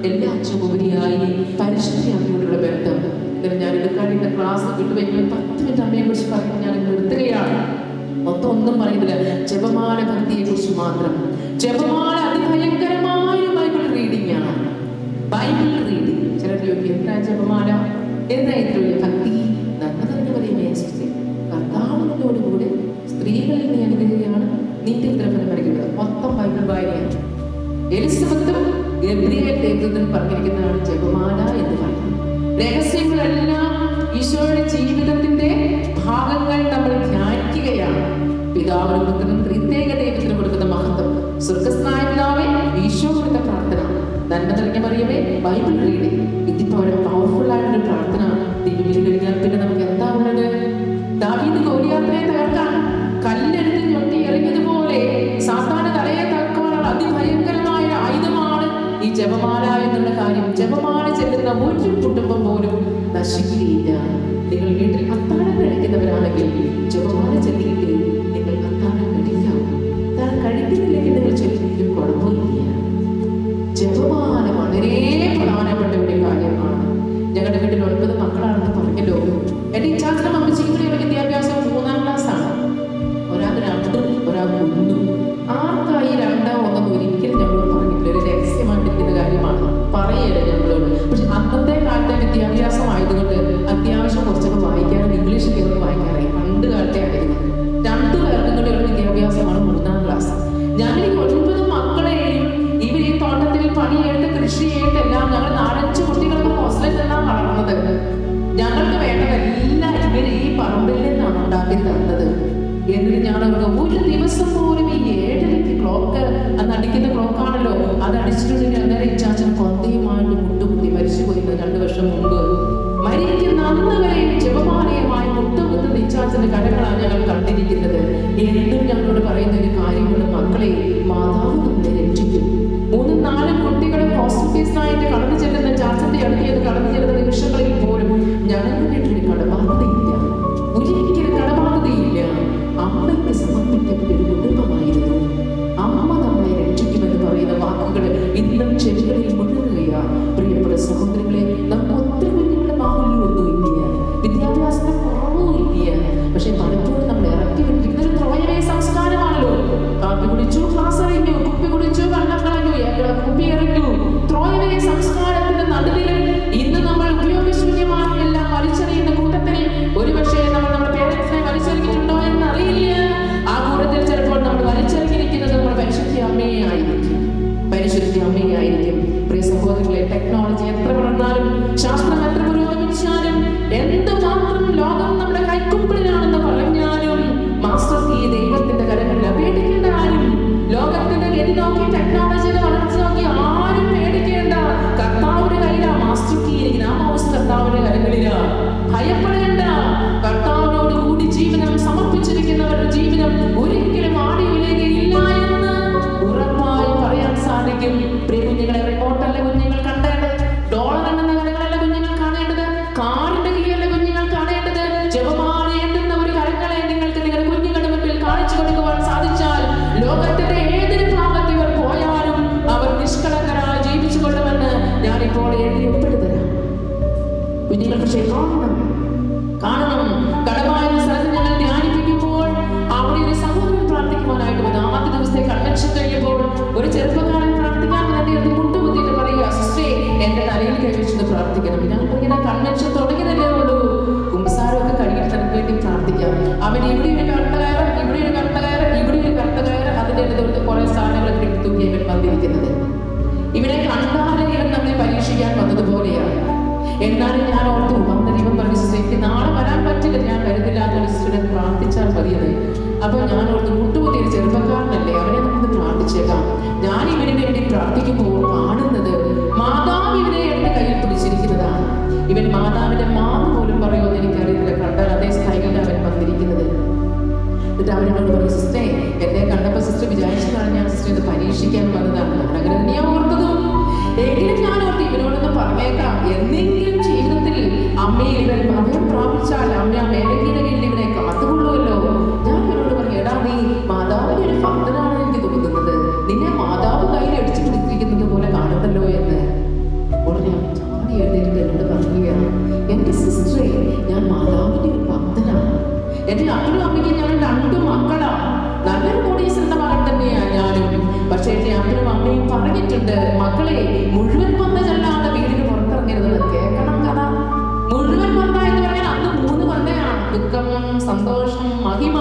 എല്ലാ അച്ഛനുപരിയായി പരിശുദ്ധ അമ്മയോടുള്ള ബന്ധം ഇന്നലെ ഞാൻ എടുക്കാനിന്റെ ക്ലാസ് വിട്ടുവെങ്കിലും പത്ത് മിനിറ്റ് അമ്മയെ കുറിച്ച് പറഞ്ഞ് ഞാൻ നിർത്തുകയാണ് മൊത്തം ഒന്നും പറയുന്നില്ല ജപമാല ഭക്തിയെ കുറിച്ച് മാത്രം ജപമാല അതിഭയങ്കരമായ ഒരു ബൈബിൾ റീഡിംഗ് ആണ് ബൈബിൾ റീഡിംഗ് ചിലർ ചോദിക്കും എന്താ ജപമാല എന്താ ഇത്ര വലിയ ഭക്തി നന്മ തന്നെ പറയുമേ സ്ത്രീ കർത്താവിനോടുകൂടെ സ്ത്രീകളിൽ നീ അനുഗ്രഹിക്കുകയാണ് നീന്റെ ഉത്തരഫലം വരയ്ക്കുന്നത് മൊത്തം ബൈബിൾ വായനയാണ് എലിസബത്തും ഗബ്രിയേൽ ദൈവത്തിൽ പറഞ്ഞിരിക്കുന്നതാണ് ജപമാല എന്ന് പറയുന്നത് രഹസ്യങ്ങളെല്ലാം ഈശോയുടെ ജീവിതത്തിന്റെ ഭാഗങ്ങൾ നമ്മൾ ധ്യാനിക്കുകയാണ് പിതാവിനും പുത്രനും ത്രിത്യേക ദൈവത്തിന് കൊടുക്കുന്ന മഹത്വം സ്വർഗസ്നായ പിതാവേ ഈശോ കൊടുത്ത പ്രാർത്ഥന നന്മ നിറഞ്ഞ മറിയമേ ബൈബിൾ റീഡിംഗ് ഇതിപ്പോ ഒരു പവർഫുൾ ആയിട്ടൊരു പ്രാർത്ഥന ദിവ്യം കഴിഞ്ഞാൽ പിന്നെ നമുക്ക് എന്താ ഉള്ളത് ദാവീദ് ഗോലിയാത്രയെ തകർക്കാൻ കല്ലെടുത്ത് ഞൊട്ടി എറിഞ്ഞതുപോലെ സാത്താന തലയെ തകർക്കാനുള്ള അതിഭയങ്കരമായ ആയുധമാണ് ഈ ജപമാല എന്നുള്ള കാര്യം ജപമാല ചെല്ലുന്ന ഒരു കുടുംബം പോലും നശിക്കുകയില്ല നിങ്ങൾ വീട്ടിൽ അത്താഴം കഴിക്കുന്നവരാണെങ്കിൽ ജപമാല ചെല്ലിയിട്ട് നിങ്ങൾ അത്താഴം കഴിക്കാം അത്താഴം കഴിക്കുന്നില്ലെങ്കിൽ നിങ്ങൾ ചെല്ലിയെങ്കിലും കുഴപ്പമില്ല ജപമാല വളരെ പ്രധാനപ്പെട്ട ഒരു കാര്യമാണ് ഞങ്ങളുടെ വീട്ടിൽ ഒൻപത് മക്കളാണെന്ന് പറഞ്ഞല്ലോ എന്റെ ഇച്ചാച്ചനും അമ്മച്ചിക്കും കൂടിയുള്ള വിദ്യാഭ്യാസം മൂന്നാം ക്ലാസ് ആണ് ഒരാൾക്ക് രണ്ടും ഒരാൾക്ക് ഒന്നും ആർക്കായി രണ്ടോ ഒന്നും ഒരിക്കലും ഞങ്ങളോട് പറഞ്ഞിട്ടില്ല ഒരു രഹസ്യമായിട്ടിരിക്കുന്ന കാര്യമാണ് പറയല്ല ഞങ്ങളോട് പക്ഷെ അന്നത്തെ കാലത്തെ വിദ്യാഭ്യാസം ആയതുകൊണ്ട് അത്യാവശ്യം കുറച്ചൊക്കെ വായിക്കാനും ഇംഗ്ലീഷൊക്കെ ഒന്ന് വായിക്കാറായി പണ്ട് കാലത്തെ ആയിരുന്നു രണ്ടു പേർക്കും കൂടിയുള്ള വിദ്യാഭ്യാസമാണ് മൂന്നാം ക്ലാസ് ഞങ്ങൾ ഈ ഒൻപത് മക്കളെയും ഇവർ ഈ തോട്ടത്തിൽ പണിയെടുത്ത് കൃഷി ചെയ്തിട്ടെല്ലാം ഞങ്ങൾ നാലഞ്ച് കുട്ടികൾക്ക് ഹോസ്റ്റലിലെല്ലാം വളർന്നത് ഞങ്ങൾക്ക് വേണ്ടതെല്ലാം ഇവർ ഈ പറമ്പിൽ നിന്നാണ് ഉണ്ടാക്കി തന്നത് എന്നിട്ട് ഞാൻ അവരുടെ ഒരു ദിവസം പോലും ഈ ഏഴരയ്ക്ക് ക്ലോക്ക് അന്ന് അടിക്കുന്ന ക്ലോക്കാണല്ലോ അത് അടിച്ചിട്ടുണ്ടെങ്കിൽ അന്നേരം ഇച്ചാച്ചൻ കൊന്തയുമായിട്ട് മുട്ടുകുത്തി മരിച്ചുപോയി രണ്ടു വർഷം മുമ്പ് മരിക്കുന്ന അന്ന് വരെ ജപമാലയുമായി മുട്ടുകുത്തുന്ന ഇച്ചാച്ചന്റെ കടകളാണ് ഞങ്ങൾ കണ്ടിരിക്കുന്നത് എന്നും ഞങ്ങളോട് പറയുന്ന ഒരു കാര്യമുണ്ട് മക്കളെ മാതാവ് നമ്മളെ രക്ഷിക്കും മൂന്നും നാലും കുട്ടികളെ ഹോസ്പിറ്റൽസിനായിട്ട് കടന്നു ചെല്ലുന്ന ചാച്ചന്റെ അടുത്തേത് കടന്നു ചെല്ലുന്ന നിമിഷങ്ങളിൽ പോലും ഞങ്ങൾക്ക് വീട്ടിൽ കടബാധ്യതയില്ല ഒരിക്കലും കടബാധ്യതയില്ല അമ്മയ്ക്ക് സമർപ്പിക്കപ്പെട്ട ഒരു കുടുംബമായിരുന്നു അമ്മ നമ്മളെ രക്ഷിക്കുമെന്ന് പറയുന്ന വാക്കുകൾ ഇന്നും ചെവികളിൽ മുഴുകുകയാണ് പ്രിയപ്പെട്ട സഹോദരങ്ങളെ നമുക്ക് ഒത്തിരി കുഞ്ഞുങ്ങളുടെ ബാഹുല്യമൊന്നുമില്ല വിദ്യാഭ്യാസത്തിന് കുറവുമില്ല പക്ഷെ പലപ്പോഴും നമ്മൾ ഇറക്കി വിട്ടിരിക്കുന്ന ഒരു ത്രയവേ സംസ്കാരമാണല്ലോ കാപ്പി കുടിച്ചു ക്ലാസ് അറിഞ്ഞു കുപ്പി കുടിച്ചു വെള്ളം കളഞ്ഞു ഏ- കുപ്പി എറിഞ്ഞു ത്രോയവേ സംസ്കാരത്തിന്റെ നടുവിൽ ഇന്ന് നമ്മൾ ഉപയോഗശൂന്യമായ എല്ലാം വലിച്ചെറിയുന്ന കൂട്ടത്തിൽ ഒരുപക്ഷെ നമ്മൾ നമ്മുടെ പേരൻസിനെ വലിച്ചെറിഞ്ഞിട്ടുണ്ടോ എന്ന് അറിയില്ല ആ കൂട്ടത്തിൽ ചിലപ്പോൾ നമ്മൾ വലിച്ചെറിഞ്ഞിരിക്കുന്നത് നമ്മുടെ പരിശുദ്ധി അമ്മയെ ആയിരിക്കും പരിശുദ്ധി അമ്മയെ ആയിരിക്കും പ്രിയ സഹോദരങ്ങളെ ടെക്നോളജി എത്ര വളർന്നാലും ശാസ്ത്രം എത്ര പുരോഗമിച്ചാലും എന്തുമാത്രം ലോകം നമ്മുടെ കൈക്കുമ്പിളിലാണെന്ന് പറഞ്ഞാലും മാസ്റ്റർ കീ ദൈവത്തിന്റെ കരങ്ങളിൽ പേടിക്കേണ്ട ആരും ലോകത്തിന്റെ ഗതി നോക്കി ടെക്നോളജിയുടെ വളർച്ച നോക്കി ആരും പേടിക്കേണ്ട കർത്താവിന്റെ കയ്യിലാ മാസ്റ്റർ കീ ഇരിക്കുന്നത് ആ മൗസ് കർത്താവിന്റെ കരങ്ങളിലാ ഭയപ്പെടേണ്ട കർത്താവിനോട് കൂടി ജീവിതം സമർപ്പിച്ചിരിക്കുന്നവരുടെ ജീവിതം ഒരിക്കലും ആടി ഉലയുകയില്ല എന്ന് ഉറപ്പായി പറയാൻ സാധിക്കും പ്രിയ കുഞ്ഞുങ്ങളെ റിമോട്ടല്ല കുഞ്ഞുങ്ങൾ കണ്ടേണ്ടത് ഡോളർ എണ്ണുന്ന കരങ്ങളല്ല കുഞ്ഞുങ്ങൾ കാണേണ്ടത് കാറിന്റെ കീഴല്ല കുഞ്ഞുങ്ങൾ കാണേണ്ടത് ജപമാല എണ്ണുന്ന ഒരു കരങ്ങളെ നിങ്ങൾക്ക് നിങ്ങളുടെ കുഞ്ഞുങ്ങളുടെ മുമ്പിൽ കാണിച്ചു കൊടുക്കുവാൻ സാധിച്ചാൽ ലോകത്തിന്റെ ഏതൊരു ഭാഗത്ത് ഇവർ പോയാലും അവർ നിഷ്കളങ്കരായി ജീവിച്ചു കൊള്ളുമെന്ന് ഞാനിപ്പോൾ എഴുതി ഒപ്പിടുതരാം കുഞ്ഞുങ്ങൾ പക്ഷേ കാണണം കാണണം കടമായ സ്ഥലത്ത് ഞങ്ങൾ ധ്യാനിപ്പിക്കുമ്പോൾ അവിടെ ഒരു സഹോദരൻ പ്രാർത്ഥിക്കുവാനായിട്ട് വന്നു ആദ്യ ദിവസത്തെ കൺവെൻഷൻ കഴിഞ്ഞപ്പോൾ ഒരു ചെറുപ്പക്കാരൻ പ്രാർത്ഥിക്കാൻ തന്നെ ഒരു മുട്ടുകുത്തിയിട്ട് പറയുക സിസ്റ്റേ എന്റെ തലയിൽ കൈവച്ചത് പ്രാർത്ഥിക്കണം ഞാൻ പറയുന്ന കൺവെൻഷൻ തുടങ്ങിയതല്ലേ ഉള്ളൂ കുംസാരമൊക്കെ കഴിഞ്ഞിട്ട് നമുക്ക് വേണ്ടി പ്രാർത്ഥിക്കാം അവൻ ഇവിടെ ഒരു കറുത്ത കയറ് ഇവിടെ ഒരു കറുത്ത കയറ് ഇവിടെ ഒരു കറുത്ത കയറ് അതിന്റെ അടുത്തോട്ട് കുറെ സാധനങ്ങളൊക്കെ എടുത്തു ഇവൻ വന്നിരിക്കുന്നത് ഇവനെ കണ്ടാലേ ഇവൻ നമ്മളെ പരീക്ഷിക്കാൻ വന്നതുപോലെയാണ് എന്നാലും ഞാൻ ഓർത്തു അന്ന് ദൈവം പറഞ്ഞു "സിസ്റ്റർ, എനിക്ക് നാളെ വരാൻ പറ്റില്ല ഞാൻ വരുന്നില്ല എന്നൊരു സ്റ്റുഡൻറ്റ് പ്രാർത്ഥിച്ചാൽ മതിയത് അപ്പൊ ഞാൻ ഓർത്ത് മുട്ടുകുത്തി ഒരു ചെറുപ്പക്കാരനല്ലേ അവനെ നമുക്ക് പ്രാർത്ഥിച്ചേക്കാം ഞാൻ ഇവന് വേണ്ടി പ്രാർത്ഥിക്കുമ്പോൾ കാണുന്നത് മാതാവ് ഇവനെ എന്റെ കയ്യിൽ പിടിച്ചിരിക്കുന്നതാണ് ഇവൻ മാതാവിന്റെ മാവ് പോലും പറയുമെന്ന് എനിക്കറിയില്ല കണ്ടാൽ അതേ സ്റ്റൈലിൽ അവൻ വന്നിരിക്കുന്നത് എന്നിട്ട് അവനോട് പറഞ്ഞു സിസ്റ്റേ എന്നെ കണ്ടപ്പോൾ സിസ്റ്റർ വിചാരിച്ചതാണ് ഞാൻ സിസ്റ്റർ ഇത് പരീക്ഷിക്കാൻ വന്നതാണ് ഞാൻ അങ്ങനെ തന്നെയാ ഓർത്തതും എങ്കിലും ഞാൻ ഓർത്ത് ഇവനോടൊന്ന് പറഞ്ഞേക്കാം എന്നെങ്കിലും ജീവിതത്തിൽ അമ്മയിൽ ഇവൻ അഭയം പ്രാപിച്ചാൽ അമ്മ മേലക്കീഴ കീഴിൽ ഇവനെ കാത്തുകൊള്ളുമല്ലോ ഞാൻ ഇവനോട് പറഞ്ഞു എടാ നീ മാതാവിന്റെ ഒരു ഭക്തനാണ് എനിക്ക് തോന്നുന്നത് നിന്നെ മാതാവ് കയ്യിൽ അടിച്ചു പിടിച്ചിരിക്കുന്നത് പോലെ കാണുന്നല്ലോ എന്ന് മുഴുവൻ കൊന്ന ചെല്ലാതെ വീടിന് പുറത്തിറങ്ങരുത് കേൾക്കണം കഥ മുഴുവൻ കൊന്ന എന്ന് പറഞ്ഞാൽ അന്ന് മൂന്ന് കൊന്നയാണ് ദുഃഖം സന്തോഷം മഹിമ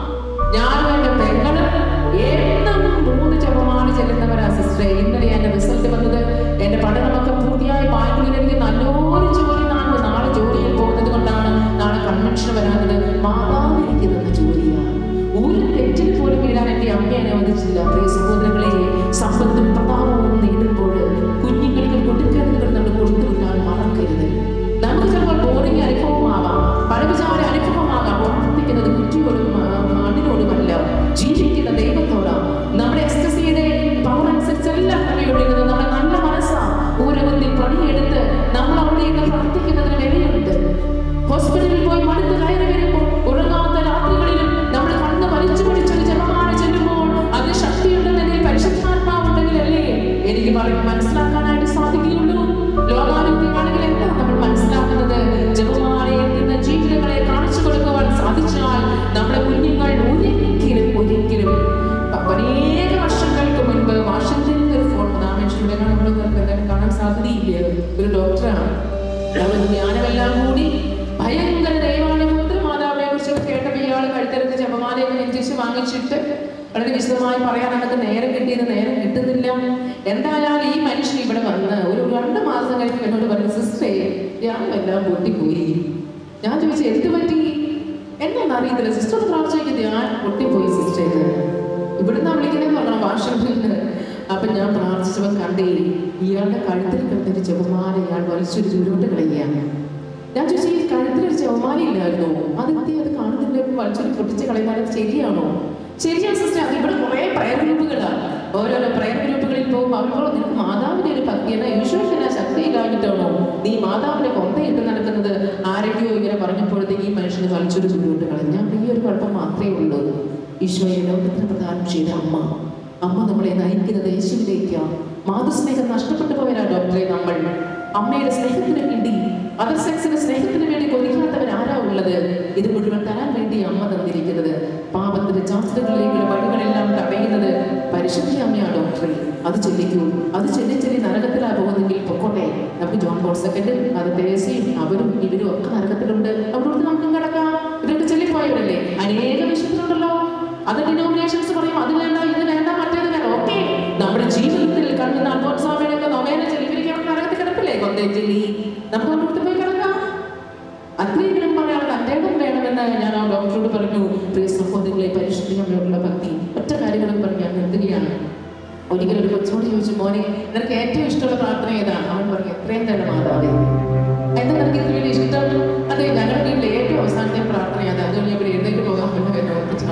ഞാനും എന്റെ പെങ്ങളും എന്നും മൂന്ന് ജപമാല ചെല്ലുന്നവരാ സിസ്റ്ററെ ഇന്നലെ എന്റെ റിസൾട്ട് വന്നത് എന്റെ പഠനമൊക്കെ പൂർത്തിയായി ബാംഗ്ലൂരിൽ എനിക്ക് നല്ലൊരു ജോലി നാളെ നാളെ ജോലിയിൽ പോകുന്നത് കൊണ്ടാണ് നാളെ കൺവെൻഷൻ വരാത്തത് മാതാവ് എനിക്ക് തന്ന ജോലിയാണ് ഒരു തെറ്റിൽ പോലും വീഴാൻ എന്റെ അമ്മയെ അനുവദിച്ചില്ല പ്രിയ സഹോദരങ്ങളെ സമ്പത്തും പ്രതാപവും നേടുമ്പോൾ കുഞ്ഞുങ്ങൾക്ക് കൊടുക്കേണ്ടതുകൾ നമ്മൾ കൊടുത്തു വിട്ടാൽ മറക്കരുത് നമുക്ക് ചിലപ്പോൾ ബോറിംഗ് അനുഭവമാവാം പഴവിചാര അനുഭവമാകാം പ്രവർത്തിക്കുന്നത് കുറ്റിയോടും ആ, മണ്ണിനോടുമല്ല ജീവിക്കുന്ന ദൈവത്തോടാണ് നമ്മുടെ എക്സ്റ്റസിയുടെ പവർ അനുസരിച്ചല്ല കൃപയൊഴുകുന്നത് നമ്മുടെ നല്ല മനസ്സാ ഊരകുന്തിൽ പണിയെടുത്ത് നമ്മൾ അവിടെയൊക്കെ പ്രവർത്തിക്കുന്നതിന് വിലയുണ്ട് ഹോസ്പിറ്റലിൽ പോയി മടുത്ത് കയറി വരുമ്പോൾ ഉറങ്ങാത്ത രാത്രികളിലും നമ്മൾ കണ്ണ് വലിച്ചു പിടിച്ചൊരു ജപമാല ചെല്ലുമ്പോൾ അത് ശക്തിയുണ്ടെന്നതിൽ പരിശുദ്ധാത്മാവുണ്ടെങ്കിലല്ലേ എനിക്ക് പറഞ്ഞ് മനസ്സിലാക്കാനായിട്ട് സാധിക്കുകയുള്ളൂ ലോകാനുഭവമാണെങ്കിൽ എന്താ നമ്മൾ മനസ്സിലാക്കുന്നത് ജപമാലയിൽ നിന്ന് ജീവിതങ്ങളെ കാണിച്ചു കൊടുക്കുവാൻ സാധിച്ചാൽ നമ്മുടെ കുഞ്ഞുങ്ങൾ ഒരിക്കലും ഒരിക്കലും പ- അനേക വർഷങ്ങൾക്ക് മുൻപ് വാഷിംഗ്ടണിൽ ഒരു ഫോൺ മനുഷ്യരുടെ നമ്മൾ കാണാൻ സാധ്യതയില്ല ഒരു ഡോക്ടറാണ് അവൻ ജ്ഞാനമെല്ലാം കൂടി ഭയങ്കര ദൈവാനുഭവത്തിൽ മാതാവിനെ കുറിച്ചൊക്കെ കേട്ടപ്പോൾ ഇയാൾ കഴുത്തരത്ത് ജപമാലയൊക്കെ നെഞ്ചിച്ച് വാങ്ങിച്ചിട്ട് വളരെ വിശദമായി പറയാൻ നമുക്ക് നേരം കിട്ടിയത് നേരം കിട്ടുന്നില്ല എന്തായാലും ഈ മനുഷ്യൻ ഇവിടെ വന്ന് ഒരു രണ്ട് മാസം കഴിഞ്ഞ് എന്നോട് പറഞ്ഞു സിസ്റ്റേ ഞാൻ എല്ലാം പൊട്ടിപ്പോയി ഞാൻ ചോദിച്ചു എന്ത് പറ്റി എന്നൊന്നും അറിയത്തില്ല സിസ്റ്റർ ഒന്ന് പ്രാർത്ഥിക്കുന്നത് ഞാൻ പൊട്ടിപ്പോയി സിസ്റ്റർ ഇവിടുന്ന് വിളിക്കുന്നത് പറഞ്ഞ വാഷിംഗ്ടണിൽ അപ്പൊ ഞാൻ പ്രാർത്ഥിച്ചപ്പോൾ കണ്ടേ ഇയാളുടെ കഴുത്തിൽ കിടന്നൊരു ജപമാല ഇയാൾ വലിച്ചൊരു ചുരുട്ട് കളയുകയാണ് ഞാൻ ചോദിച്ചു ഈ കഴുത്തിലൊരു ജപമാല ഇല്ലായിരുന്നു അതെത്തി അത് കാണുന്നില്ല വലിച്ചൊരു പൊട്ടിച്ച് കളയുന്നത് അത് ശരിയാണോ ശരിയാണ് സിസ്റ്റർ അത് ഇവിടെ കുറെ പ്രയർ ഗ്രൂപ്പുകളാണ് ഓരോരോ പ്രയർ ഗ്രൂപ്പുകളിൽ പോകുമ്പോൾ അവരോട് നിനക്ക് മാതാവിന്റെ ഒരു ഭക്തിയാണ് ഈശോയ്ക്ക് ശക്തി ഇല്ലാഞ്ഞിട്ടാണോ നീ മാതാവിന്റെ കൊന്തയിട്ട് നടക്കുന്നത് ആരൊക്കെയോ ഇങ്ങനെ പറഞ്ഞപ്പോഴത്തേക്ക് ഈ മനുഷ്യന് വലിച്ചൊരു ചുരുട്ട് കളഞ്ഞു ഞാൻ ഈ ഒരു കുഴപ്പം മാത്രമേ ഉള്ളൂ ഈശോയെ ലോകത്തിന് പ്രദാനം ചെയ്ത അമ്മ അമ്മ നമ്മളെ നയിക്കുന്നത് യേശുവിലേക്കാണ് മാതൃസ്നേഹം നഷ്ടപ്പെട്ടു പോയനാ ഡോക്ടറെ നമ്മൾ അമ്മയുടെ സ്നേഹത്തിന് വേണ്ടി അതർ സെക്സിന്റെ സ്നേഹത്തിന് വേണ്ടി കൊതിക്കാത്തവൻ ആരാ ഉള്ളത് ഇത് മുഴുവൻ തരാൻ വേണ്ടി അമ്മ തന്നിരിക്കുന്നത് പാപത്തിന്റെ ചാസ്ത്രങ്ങളിലേക്കുള്ള വഴികളെല്ലാം തടയുന്നത് പരിശുദ്ധ അമ്മയാണ് ഡോക്ടറെ അത് ചെല്ലിക്കൂ അത് ചെല്ലി ചെല്ലി നരകത്തിലാ പോകുന്നെങ്കിൽ പൊക്കോട്ടെ നമുക്ക് ജോൺ പോൾ സെക്കൻഡ് അത് തേസയും അവരും ഇവരും ഒക്കെ നരകത്തിലുണ്ട് അവരോട് നമുക്കും കിടക്കാം ഇവരൊക്കെ ചെല്ലിപ്പോയവരല്ലേ അനേക വിശുദ്ധരുണ്ടല്ലോ അത് ഡിനോമിനേഷൻസ് പറയും അത് വേണ്ട ഇത് വേണ്ട മറ്റേത് വേണ്ട ഓക്കെ നമ്മുടെ ജീവിതത്തിൽ കണ്ണുന്ന അൽഫോൻസാമയുടെ ഒക്കെ നൊവേന ചെല്ലിപ്പിരിക്കാൻ നരകത്തിൽ കിടപ്പില്ലേ കൊന്തേ ചെല്ലി നമുക്ക് അവിടുത്തെ പോയി കിടക്കാം അത്രയെങ്കിലും പറയാൻ തന്റേടം വേണമെന്ന് ഞാൻ ആ ഡോക്ടറോട് പറഞ്ഞു പ്രിയ സഹോദരങ്ങളെ പരിശുദ്ധിയോടുള്ള ഭക്തി ഒറ്റ കാര്യങ്ങളും പറഞ്ഞ് ഞാൻ നിർത്തുകയാണ് ഒരിക്കലും ഒരു കൊച്ചോട് ചോദിച്ചു മോനെ നിനക്ക് ഏറ്റവും ഇഷ്ടമുള്ള പ്രാർത്ഥന ഏതാണ് അവൻ പറഞ്ഞു എത്രയും തന്നെ മാതാവേ എന്താ നിനക്ക് ഇത്ര വലിയ ഇഷ്ടം അതെ ഞങ്ങളുടെ വീട്ടിലെ ഏറ്റവും അവസാനത്തെ പ്രാർത്ഥനയാണ് അത് കഴിഞ്ഞ് ഇവിടെ എഴുന്നേറ്റ് പോകാൻ പറ്റും എന്ന് ഓർപ്പിച്ച്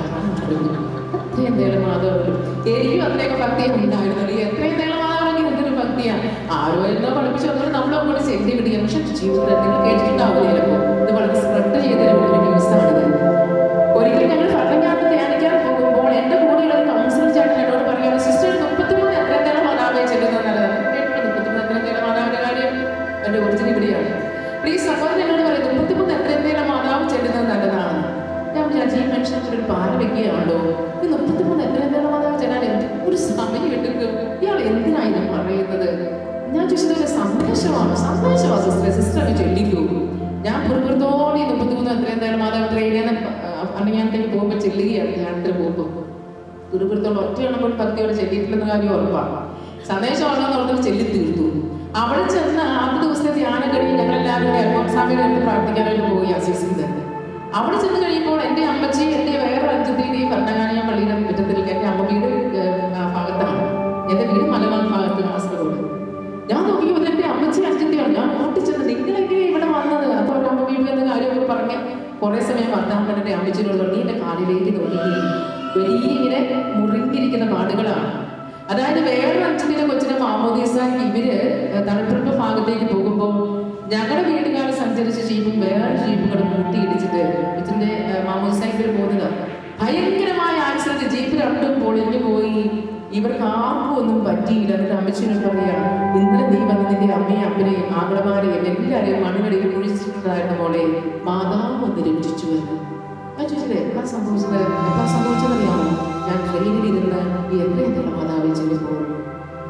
എത്രയും നേരം മാതാവ് എനിക്കും അത്രയൊക്കെ ഭക്തി ഉണ്ടായിരുന്നത് എത്രയും നേരം മാതാവെങ്കിൽ എന്തൊരു ഭക്തിയാണ് ആരോ എന്നോ പഠിപ്പിച്ചു വന്നത് നമ്മൾ അങ്ങോട്ട് ചെയ്തി പിടിക്കണം പക്ഷെ ജീവിതത്തിൽ നിങ്ങൾ കേട്ടിട്ടുണ്ടാവില്ല ചിലപ്പോൾ ഇത് വളരെ സ്പ്രെഡ് ചെയ്തതിന് ഒരു ന്യൂസാണിത് ഒരിക്കലും ഞങ്ങൾ ഭരണങ്ങാട്ട് ധ്യാനിക്കാൻ പോകുമ്പോൾ എന്റെ കൂടെയുള്ള ഒരു കൗൺസിലർ ചേട്ടൻ എന്നോട് പറയുകയാണ് സിസ്റ്റർ മുപ്പത്തിമൂന്ന് എത്ര നേരം മാതാവെ ചെല്ലുന്നത് നല്ലതാണ് കേട്ടോ മുപ്പത്തിമൂന്ന് എത്ര നേരം മാതാവിന്റെ കാര്യം എന്റെ ഒറിജിനൽ ഇവിടെയാണ് പ്ലീസ് സഹോദരൻ എന്നോട് പറയും മുപ്പത്തിമൂന്ന് എത്ര നേരം മാതാവ് ചെല്ലുന്നത് നല്ലതാണ് ഞാൻ വിചാരിച്ചു ഈ മനുഷ്യൻ ഒരു പാല വെക്കുകയാണല്ലോ ഈ മുപ്പത്തിമൂന്ന് എത്ര നേരം മാതാവ് ചെല്ലാൻ എന്ത് ഒരു സമയം എടുക്കും ഇയാൾ എന്തിനായിരുന്നു പറയുന്നത് ഞാൻ ചോദിച്ചത് ഒരു സന്ദേശമാണ് സന്ദേശമാണ് സിസ്റ്റർ സിസ്റ്റർ അങ്ങ് ചൊല്ലിക്കൂ ഞാൻ പുറത്തോളം ഈ മുപ്പത്തിമൂന്ന് എത്രയും നേരം മാതാവ് ട്രെയിനിൽ അണിയാനത്തേക്ക് പോകുമ്പോൾ ചെല്ലുകയാണ് ധ്യാനത്തിന് പോകുമ്പോൾ ഗുരുപുരത്തോളം ഒറ്റയാണപ്പോൾ ഭക്തിയോടെ ചെല്ലിയിട്ടില്ലെന്ന കാര്യം ഉറപ്പാണ് സന്ദേശമാണെന്ന് ഓർത്ത് ചെല്ലി തീർത്തു അവിടെ ചെന്ന് ആദ്യ ദിവസത്തെ ധ്യാനം കഴിഞ്ഞ് ഞങ്ങളെല്ലാവരും കൂടി അൽഫോൻസാമിയുടെ അടുത്ത് പ്രാർത്ഥിക്കാനായിട്ട് പോയി അസീസിൽ അവിടെ ചെന്ന് കഴിയുമ്പോൾ എൻ്റെ അമ്മച്ചി എൻ്റെ വേറെ അഞ്ചത്തിൻ്റെയും ഭരണകാലിയ പള്ളിയുടെ മുറ്റത്തിൽ എൻ്റെ അമ്മ വീട് ഏഹ്, ആ ഭാഗത്താണ് എൻ്റെ വീട് മലബാർ ഭാഗത്ത് കാസർഗോഡ് ഞാൻ നോക്കിയപ്പോൾ എൻ്റെ അമ്മച്ചി അഞ്ചത്തിയാണ് ഞാൻ ഓട്ടിച്ചത് നിങ്ങളെങ്ങനെ ഇവിടെ വന്നത് അപ്പോൾ ഒരു അമ്മ വീട് എന്ന കാര്യമൊക്കെ പറഞ്ഞ് കുറേ സമയം വർദ്ധാമൻ എൻ്റെ അമ്മച്ചിനോട് പറഞ്ഞു എൻ്റെ കാലിലേക്ക് നോക്കി വലിയ ഇങ്ങനെ മുറിഞ്ഞിരിക്കുന്ന പാടുകളാണ് അതായത് വേറെ അച്ഛൻ്റെ കൊച്ചിനെ മാമോദീസാക്കി ഇവര് തണുപ്പുറപ്പ് ഭാഗത്തേക്ക് പോകുമ്പോൾ ഞങ്ങളുടെ വീട്ടുകാർ സഞ്ചരിച്ച ജീപ്പും വേറെ ജീപ്പുകളും കൂട്ടിയിടിച്ചിട്ട് അച്ഛൻ്റെ മാമോദീസാക്കി പോകുന്നത് ഭയങ്കരമായ ആക്സിഡന്റ് ജീപ്പ് രണ്ടും പൊളിഞ്ഞു പോയി ഇവർക്ക് ആർക്കും ഒന്നും പറ്റിയില്ല എന്നിട്ട് അമ്മച്ചിനോട് പറയാം ഇന്നലെ നീ വന്ന് നിന്റെ അമ്മയും അപ്പനെയും ആങ്ങളമാരെയും എല്ലാവരെയും മണ്ണിനടിയിൽ കുഴിച്ചിട്ടുണ്ടായിരുന്ന പോലെ മാതാവ് ഒന്ന് രക്ഷിച്ചു എന്ന് ഞാൻ ചോദിച്ചത് എന്താ സംഭവിച്ചത് എന്താ സംഭവിച്ചതറിയാമോ ഞാൻ ട്രെയിനിൽ ഇരുന്ന് ഈ എത്രയെത്ര മാതാവിൽ ചെല്ലുമ്പോൾ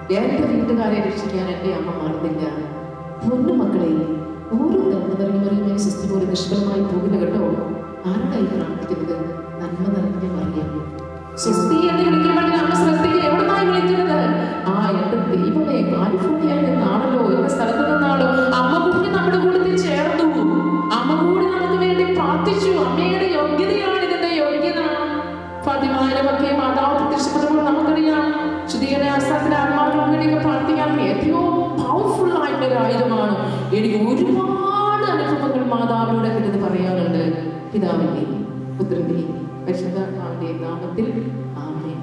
എന്റെ വീട്ടുകാരെ രക്ഷിക്കാൻ എന്റെ അമ്മ മറന്നില്ല പൊന്നു മക്കളെ ഓരോ നന്മ നിറഞ്ഞ മറിയുമായി സിസ്റ്റം പോലെ നിഷ്ഫലമായി പോകില്ല കേട്ടോ ആരോടായി പ്രാർത്ഥിക്കുന്നത് നന്മ നിറഞ്ഞ മറിയാം സ്വസ്തി എന്ന് വിളിക്കുമ്പോൾ അമ്മ ശ്രദ്ധിക്കുക എവിടുന്നായി വിളിക്കുന്നത് ആ എന്റെ ദൈവമേ കാലിഫോർണിയയിൽ നിന്നാണല്ലോ എന്റെ സ്ഥലത്ത് നിന്നാണല്ലോ അമ്മ കൂടി നമ്മുടെ കൂടെ ചേർന്നു അമ്മ കൂടി നമുക്ക് വേണ്ടി പ്രാർത്ഥിച്ചു അമ്മയുടെ യോഗ്യതയാണ് ഇതിന്റെ യോഗ്യത ഫാത്തിമാരമൊക്കെ മാതാവ് പ്രത്യക്ഷപ്പെടുമ്പോൾ നമുക്കറിയാം ശുദ്ധീകരണ ആസ്ഥാനത്തിന്റെ ആത്മാക്കൾക്ക് വേണ്ടിയൊക്കെ പ്രാർത്ഥിക്കാൻ ഏറ്റവും പവർഫുൾ ആയിട്ടുള്ള ഒരു ആയുധമാണ് എനിക്ക് ഒരുപാട് അനുഭവങ്ങൾ മാതാവിനോട് കിട്ടുന്നത് പറയാനുണ്ട് പിതാവിന്റെയും പുത്രന്റെയും പരിശുദ്ധാത്മാവിന്റെയും നാമത്തിൽ ആമേ